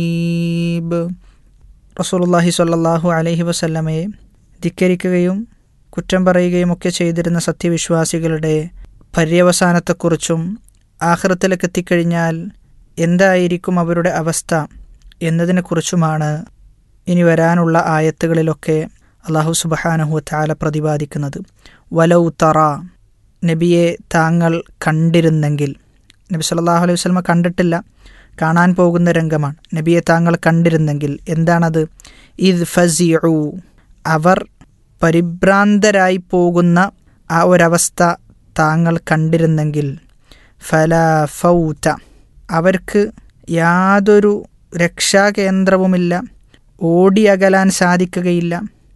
റസൂലുള്ളാഹി സ്വല്ലല്ലാഹു അലൈഹി വസല്ലമയെ ധിക്കരിക്കുകയും കുറ്റം പറയുകയും ഒക്കെ ചെയ്തിരുന്ന സത്യവിശ്വാസികളുടെ പര്യവസാനത്തെക്കുറിച്ചും ആഹ്റത്തിലേക്ക് എത്തിക്കഴിഞ്ഞാൽ എന്തായിരിക്കും അവരുടെ അവസ്ഥ എന്നതിനെക്കുറിച്ചുമാണ് ഇനി വരാനുള്ള ആയത്തുകളിലൊക്കെ അള്ളാഹു സുബഹാനഹു താല പ്രതിപാദിക്കുന്നത് വലൗ തറ നബിയെ താങ്കൾ കണ്ടിരുന്നെങ്കിൽ നബി സല്ലല്ലാഹു അലൈഹി വസല്ലമ കണ്ടിട്ടില്ല കാണാൻ പോകുന്ന രംഗമാണ് നബിയെ താങ്കൾ കണ്ടിരുന്നെങ്കിൽ എന്താണത് ഇദ് ഫസിഉ അവർ പരിഭ്രാന്തരായി പോകുന്ന ആ ഒരവസ്ഥ താങ്കൾ കണ്ടിരുന്നെങ്കിൽ ഫല ഫൗത അവർക്ക് യാതൊരു രക്ഷാകേന്ദ്രവുമില്ല ഓടിയകലാൻ സാധിക്കുകയില്ല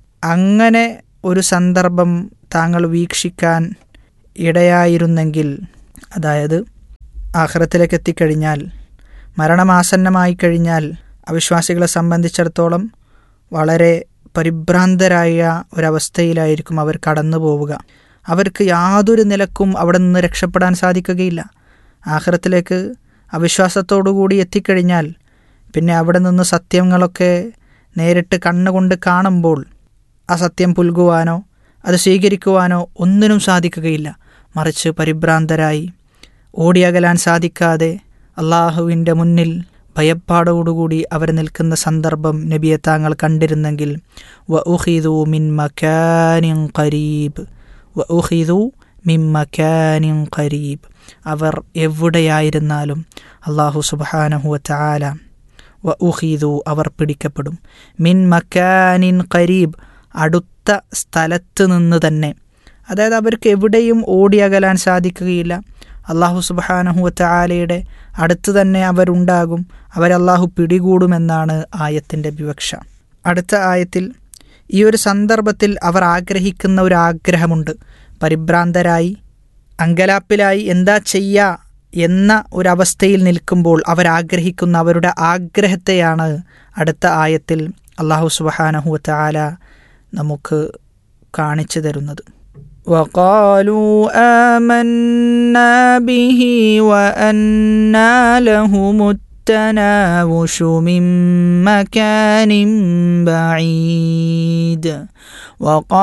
അങ്ങനെ ഒരു സന്ദർഭം താങ്കൾ വീക്ഷിക്കാൻ ഇടയായിരുന്നെങ്കിൽ അതായത് ആഹ്റത്തിലേക്ക് എത്തിക്കഴിഞ്ഞാൽ മരണമാസന്നമായി കഴിഞ്ഞാൽ അവിശ്വാസികളെ സംബന്ധിച്ചിടത്തോളം വളരെ പരിഭ്രാന്തരായ ഒരവസ്ഥയിലായിരിക്കും അവർ കടന്നു പോവുക അവർക്ക് യാതൊരു നിലക്കും അവിടെ നിന്ന് രക്ഷപ്പെടാൻ സാധിക്കുകയില്ല ആഹ്റത്തിലേക്ക് അവിശ്വാസത്തോടുകൂടി എത്തിക്കഴിഞ്ഞാൽ പിന്നെ അവിടെ നിന്ന് സത്യങ്ങളൊക്കെ നേരിട്ട് കണ്ണുകൊണ്ട് കാണുമ്പോൾ ആ സത്യം പുൽകുവാനോ അത് സ്വീകരിക്കുവാനോ ഒന്നിനും സാധിക്കുകയില്ല മറിച്ച് പരിഭ്രാന്തരായി ഓടിയകലാൻ സാധിക്കാതെ അള്ളാഹുവിൻ്റെ മുന്നിൽ ഭയപ്പാടോടുകൂടി അവർ നിൽക്കുന്ന സന്ദർഭം നബിയെ താങ്കൾ കണ്ടിരുന്നെങ്കിൽ വ ഉഹിദു മിൻ മക്കാനിൻ ഖരീബ് വ ഉഹിദു മിൻ മക്കാനിൻ ഖരീബ് അവർ എവിടെയായിരുന്നാലും അള്ളാഹു സുബാനഹുവ ചാല വ ഉഹീദു അവർ പിടിക്കപ്പെടും മിൻ മക്കാനിൻ ഖരീബ് അടുത്ത സ്ഥലത്ത് നിന്ന് തന്നെ അതായത് അവർക്ക് എവിടെയും ഓടിയകലാൻ സാധിക്കുകയില്ല അള്ളാഹു സുബാനഹുവത്ത ആലയുടെ അടുത്ത് തന്നെ അവരുണ്ടാകും അവരല്ലാഹു പിടികൂടുമെന്നാണ് ആയത്തിൻ്റെ വിവക്ഷ അടുത്ത ആയത്തിൽ ഈ ഒരു സന്ദർഭത്തിൽ അവർ ആഗ്രഹിക്കുന്ന ഒരു ആഗ്രഹമുണ്ട് പരിഭ്രാന്തരായി അങ്കലാപ്പിലായി എന്താ ചെയ്യുക എന്ന ഒരവസ്ഥയിൽ നിൽക്കുമ്പോൾ അവരാഗ്രഹിക്കുന്ന അവരുടെ ആഗ്രഹത്തെയാണ് അടുത്ത ആയത്തിൽ അള്ളാഹു സുബഹാനഹുവത്ത ആല നമുക്ക് കാണിച്ചു തരുന്നത് وقالوا آمنا به وأنا لهم التناوش من مكان بعيد وقال